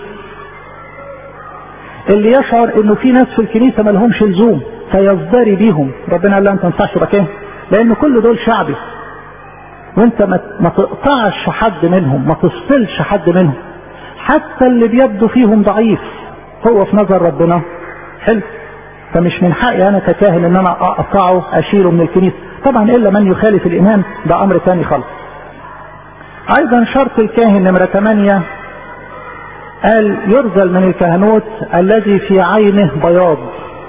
اللي يشعر انه في ناس في الكنيسة ملهمش لزوم فيزدري بيهم ربنا قال له انت ما تنفعش مكان لان كل دول شعبي وانت ما تقطعش حد منهم ما تفصلش حد منهم حتى اللي بيبدو فيهم ضعيف هو في نظر ربنا حلو فمش من حقي انا ككاهن ان انا اقطعه اشيله من الكنيسه طبعا الا من يخالف الايمان ده امر ثاني خالص ايضا شرط الكاهن نمرة 8 قال يرزل من الكهنوت الذي في عينه بياض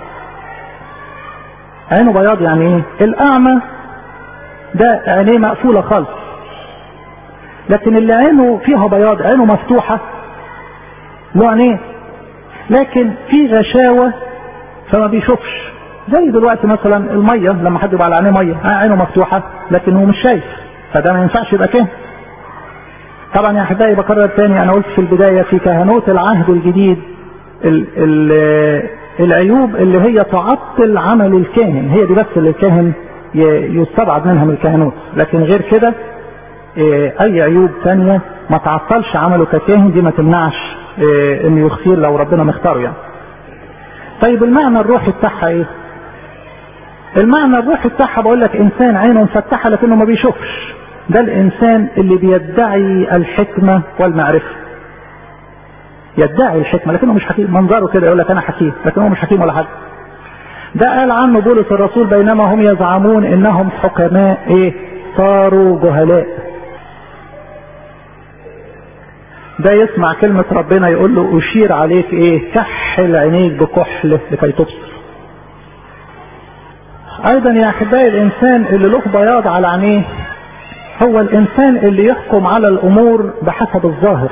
عينه بياض يعني ايه الاعمى ده عينيه مقفولة خالص لكن اللي عينه فيها بياض عينه مفتوحة له عينيه لكن في غشاوة فما بيشوفش زي دلوقتي مثلا المية لما حد يبقى على عينيه مية عينه مفتوحة لكن هو مش شايف فده ما ينفعش يبقى كاهن طبعا يا احبائي بكرر تاني انا قلت في البداية في كهنوت العهد الجديد ال ال العيوب اللي هي تعطل عمل الكاهن هي دي بس اللي الكاهن يستبعد منها من الكهنوت لكن غير كده اي عيوب تانية ما تعطلش عمله ككاهن دي ما تمنعش انه يختير لو ربنا مختاره يعني طيب المعنى الروحي بتاعها ايه المعنى الروحي بتاعها بقول لك انسان عينه مفتحه لكنه ما بيشوفش ده الانسان اللي بيدعي الحكمه والمعرفه يدعي الحكمه لكنه مش حكيم منظره كده يقول لك انا حكيم لكن هو مش حكيم ولا حاجه ده قال عنه بولس الرسول بينما هم يزعمون انهم حكماء ايه صاروا جهلاء ده يسمع كلمة ربنا يقول له أشير عليك إيه كحل عينيك بكحل لكي تبصر أيضا يا أحبائي الإنسان اللي له بياض على عينيه هو الإنسان اللي يحكم على الأمور بحسب الظاهر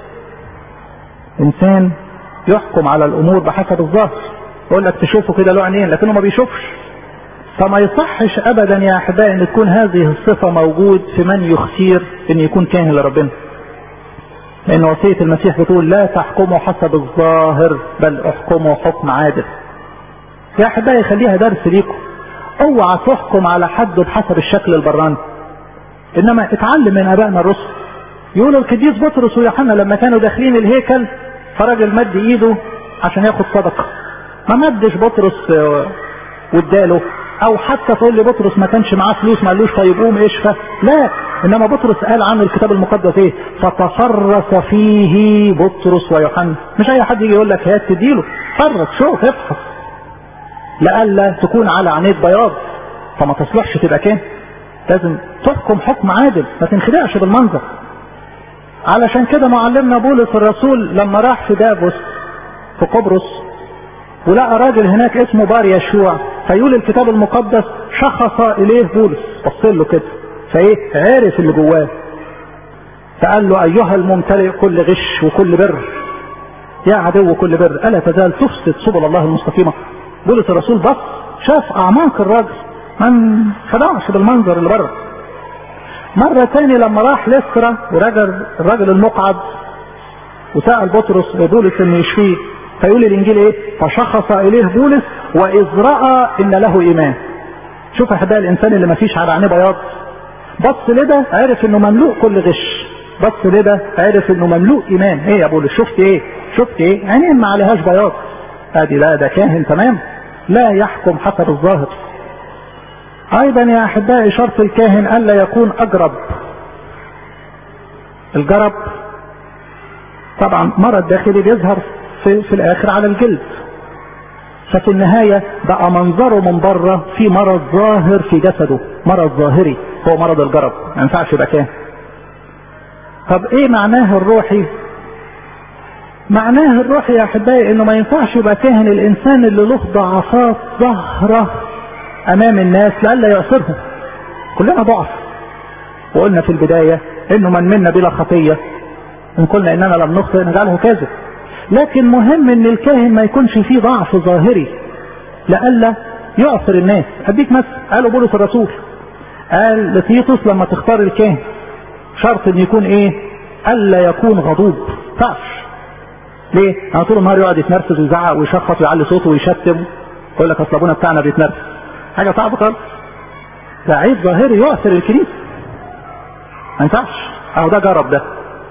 إنسان يحكم على الأمور بحسب الظاهر يقول لك تشوفه كده له عينين لكنه ما بيشوفش فما يصحش أبدا يا أحبائي أن تكون هذه الصفة موجود في من يختير أن يكون كاهن لربنا لأن وصية المسيح بتقول لا تحكموا حسب الظاهر بل احكموا حكم عادل. يا أحبائي خليها درس ليكم. اوعى تحكم على حد بحسب الشكل البراني. إنما اتعلم من آبائنا الرسل. يقولوا القديس بطرس ويوحنا لما كانوا داخلين الهيكل فراجل مد إيده عشان ياخد صدقة. ما مدش بطرس واداله او حتى تقول لي بطرس ما كانش معاه فلوس ما قالوش طيب قوم اشفى لا انما بطرس قال عنه الكتاب المقدس ايه فتفرس فيه بطرس ويوحنا مش اي حد يجي يقول لك هات تديله فرس شوف افحص لئلا تكون على عينيك بياض فما تصلحش تبقى كام لازم تحكم حكم عادل ما تنخدعش بالمنظر علشان كده معلمنا بولس الرسول لما راح في دافوس في قبرص ولقى راجل هناك اسمه بار يشوع فيقول الكتاب المقدس شخص اليه بولس بص له كده فايه عرف اللي جواه فقال له ايها الممتلئ كل غش وكل بر يا عدو كل بر الا تزال تفسد سبل الله المستقيمه بولس الرسول بص شاف اعماق الراجل ما انخدعش بالمنظر اللي بره مرة تاني لما راح لسرة ورجل الراجل المقعد وسأل بطرس بولس انه يشفيه فيقول الانجيل ايه فشخص اليه بولس واذ راى ان له ايمان شوف احدى الانسان اللي ما فيش على عينيه بياض بص لده عرف انه مملوء كل غش بص لده عرف انه مملوء ايمان ايه يا بولس شفت ايه شفت ايه عينين ما عليهاش بياض ادي لا ده كاهن تمام لا يحكم حسب الظاهر ايضا يا احبائي شرط الكاهن الا يكون اجرب الجرب طبعا مرض داخلي بيظهر في, في الاخر على الجلد ففي النهاية بقى منظره من بره في مرض ظاهر في جسده مرض ظاهري هو مرض الجرب ما ينفعش يبقى كاهن طب ايه معناه الروحي معناه الروحي يا احبائي انه ما ينفعش يبقى كاهن الانسان اللي له ضعفات ظاهرة امام الناس لئلا يعصرهم كلنا ضعف وقلنا في البداية انه من منا بلا خطية ان قلنا اننا لم نخطئ نجعله كاذب لكن مهم ان الكاهن ما يكونش فيه ضعف ظاهري لئلا يعصر الناس اديك مثل قاله بولس الرسول قال لتيتوس لما تختار الكاهن شرط ان يكون ايه الا يكون غضوب تعرفش ليه انا طول النهار يقعد يتنرفز ويزعق ويشخص ويعلي صوته ويشتم يقول لك اصل ابونا بتاعنا بيتنرفز حاجه صعبه خالص ده عيب ظاهري يؤثر الكنيسه ما ينفعش اهو ده جرب ده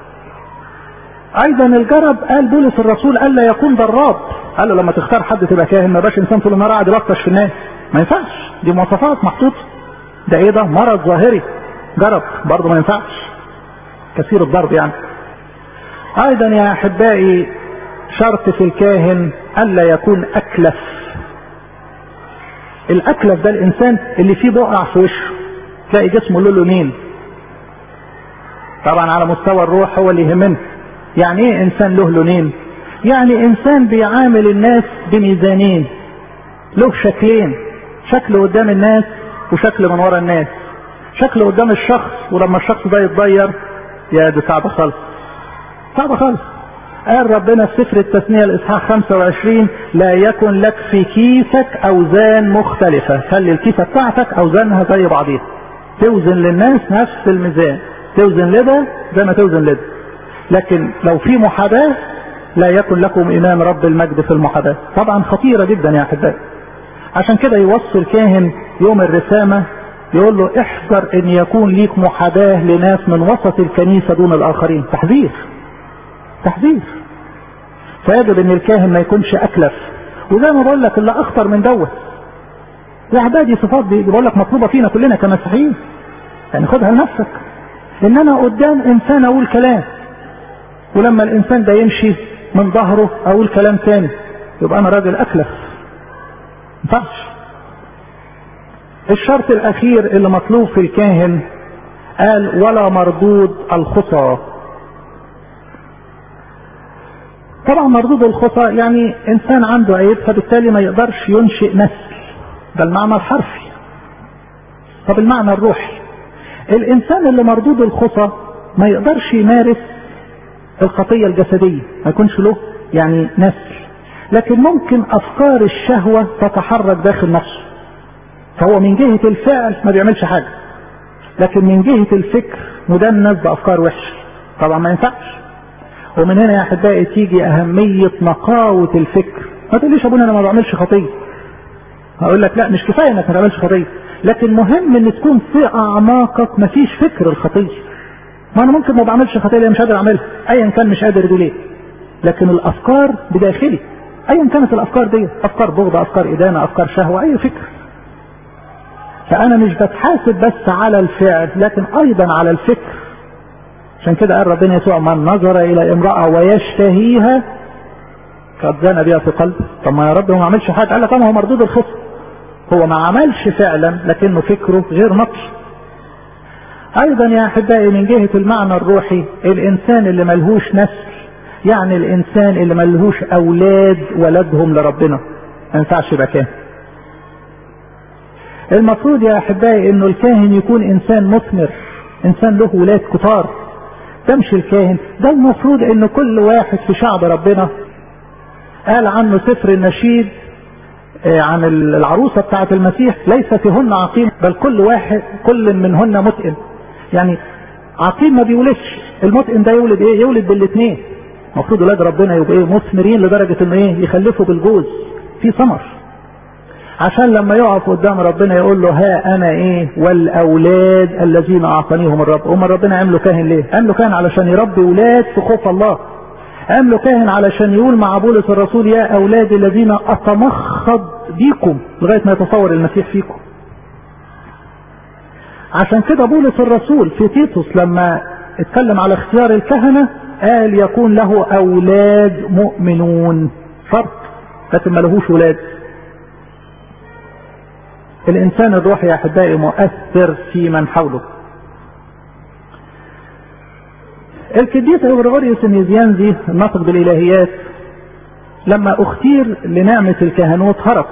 ايضا الجرب قال بولس الرسول الا يكون ضراب قال له لما تختار حد تبقى كاهن ما باش انسان طول النهار قاعد يلطش في الناس ما ينفعش دي مواصفات محطوطه ده ايه ده مرض ظاهري جرب برضه ما ينفعش كثير الضرب يعني ايضا يا احبائي شرط في الكاهن الا يكون اكلف الاكلف ده الانسان اللي فيه بقع في وشه تلاقي جسمه له لونين طبعا على مستوى الروح هو اللي يهمنا يعني ايه انسان له لونين يعني انسان بيعامل الناس بميزانين له شكلين شكل قدام الناس وشكل من ورا الناس شكل قدام الشخص ولما الشخص ده يتغير يا دي صعبة خالص صعبة خالص قال ربنا في سفر التثنية الإصحاح 25 لا يكن لك في كيسك أوزان مختلفة خلي الكيسة بتاعتك أوزانها زي بعضيها توزن للناس نفس الميزان توزن لده زي ما توزن لده لكن لو في محاباة لا يكن لكم إمام رب المجد في المحاباة طبعا خطيرة جدا يا أحبائي عشان كده يوصي الكاهن يوم الرسامة يقول له احذر ان يكون ليك محاباة لناس من وسط الكنيسة دون الاخرين تحذير تحذير فيجب ان الكاهن ما يكونش اكلف وزي ما بقول لك اللي اخطر من دوت يا دي صفات دي بقول لك مطلوبة فينا كلنا كمسيحيين يعني خدها لنفسك ان انا قدام انسان اقول كلام ولما الانسان ده يمشي من ظهره اقول كلام تاني يبقى انا راجل اكلف ينفعش الشرط الاخير اللي مطلوب في الكاهن قال ولا مردود الخطى طبعا مردود الخطى يعني انسان عنده عيب فبالتالي ما يقدرش ينشئ نسل ده المعنى الحرفي طب المعنى الروحي الانسان اللي مردود الخطى ما يقدرش يمارس الخطية الجسدية ما يكونش له يعني نسل لكن ممكن افكار الشهوة تتحرك داخل نفسه فهو من جهة الفعل ما بيعملش حاجة لكن من جهة الفكر مدنس بأفكار وحشة طبعا ما ينفعش ومن هنا يا أحبائي تيجي أهمية نقاوة الفكر ما تقوليش أبونا أنا ما بعملش خطية هقول لك لا مش كفاية إنك ما تعملش خطية لكن مهم إن تكون في أعماقك ما فيش فكر الخطية ما أنا ممكن ما بعملش خطية ليه مش قادر أعملها أيا كان مش قادر دي ليه لكن الأفكار بداخلي أيا كانت الأفكار دي أفكار بغضة أفكار إدانة أفكار شهوة أي فكر فأنا مش بتحاسب بس على الفعل لكن أيضا على الفكر عشان كده قال ربنا يسوع من نظر إلى امرأة ويشتهيها قد زان بها في قلبه طب ما يا رب هو ما عملش حاجة قال لك هو مردود الخصم هو ما عملش فعلا لكنه فكره غير نقي أيضا يا أحبائي من جهة المعنى الروحي الإنسان اللي ملهوش نسل يعني الإنسان اللي ملهوش أولاد ولدهم لربنا ما ينفعش يبقى كاهن المفروض يا احبائي انه الكاهن يكون انسان مثمر انسان له ولاد كتار ده مش الكاهن ده المفروض ان كل واحد في شعب ربنا قال عنه سفر النشيد عن العروسة بتاعة المسيح ليس فيهن عقيم بل كل واحد كل منهن متئن يعني عقيم ما بيولدش المتئن ده يولد ايه يولد بالاثنين المفروض ولاد ربنا يبقوا ايه مثمرين لدرجة انه ايه يخلفوا بالجوز في ثمر عشان لما يقف قدام ربنا يقول له ها انا ايه والاولاد الذين اعطانيهم الرب هم ربنا عملوا كاهن ليه عملوا كاهن علشان يربي ولاد في خوف الله عملوا كاهن علشان يقول مع بولس الرسول يا اولادي الذين اتمخض بيكم لغايه ما يتصور المسيح فيكم عشان كده بولس الرسول في تيتوس لما اتكلم على اختيار الكهنه قال يكون له اولاد مؤمنون شرط لكن ما لهوش ولاد الانسان الروحي يا احبائي مؤثر في من حوله القديس غريغوريوس النيزيانزي الناطق بالالهيات لما اختير لنعمة الكهنوت هرب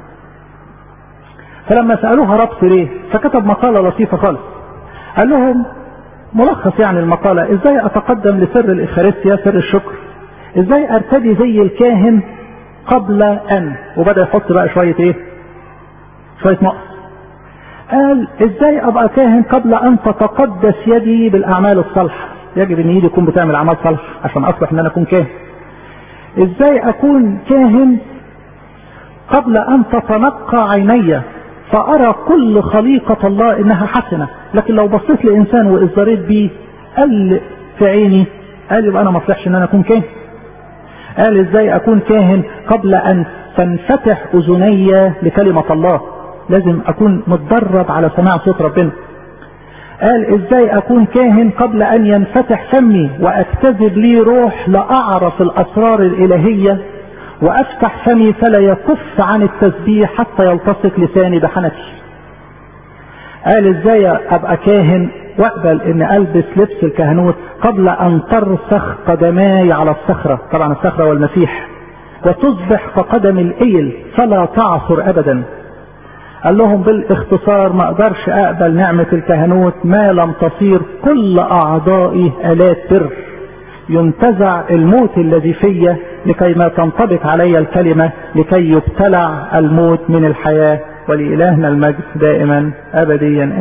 فلما سألوه هربت ليه فكتب مقالة لطيفة خالص قال لهم ملخص يعني المقالة ازاي اتقدم لسر الافخارستيا سر الشكر ازاي ارتدي زي الكاهن قبل ان وبدأ يحط بقى شوية ايه شوية نقص قال ازاي ابقى كاهن قبل ان تتقدس يدي بالاعمال الصالحة يجب ان ايدي تكون بتعمل اعمال صالحة عشان اصلح ان انا اكون كاهن ازاي اكون كاهن قبل ان تتنقى عيني فارى كل خليقة الله انها حسنة لكن لو بصيت لانسان واصدريت بيه قال في عيني قال يبقى انا ما اصلحش ان انا اكون كاهن قال ازاي اكون كاهن قبل ان تنفتح اذني لكلمة الله لازم اكون متدرب على سماع صوت ربنا قال ازاي اكون كاهن قبل ان ينفتح فمي واكتذب لي روح لاعرف الاسرار الالهية وافتح فمي فلا يكف عن التسبيح حتى يلتصق لساني بحنكي قال ازاي ابقى كاهن واقبل ان البس لبس الكهنوت قبل ان ترسخ قدماي على الصخرة طبعا الصخرة والمسيح وتصبح كقدم الايل فلا تعثر ابدا قال لهم بالاختصار ما اقدرش اقبل نعمة الكهنوت ما لم تصير كل اعضائي الات بر ينتزع الموت الذي فيا لكي ما تنطبق علي الكلمة لكي يبتلع الموت من الحياة ولإلهنا المجد دائما أبديا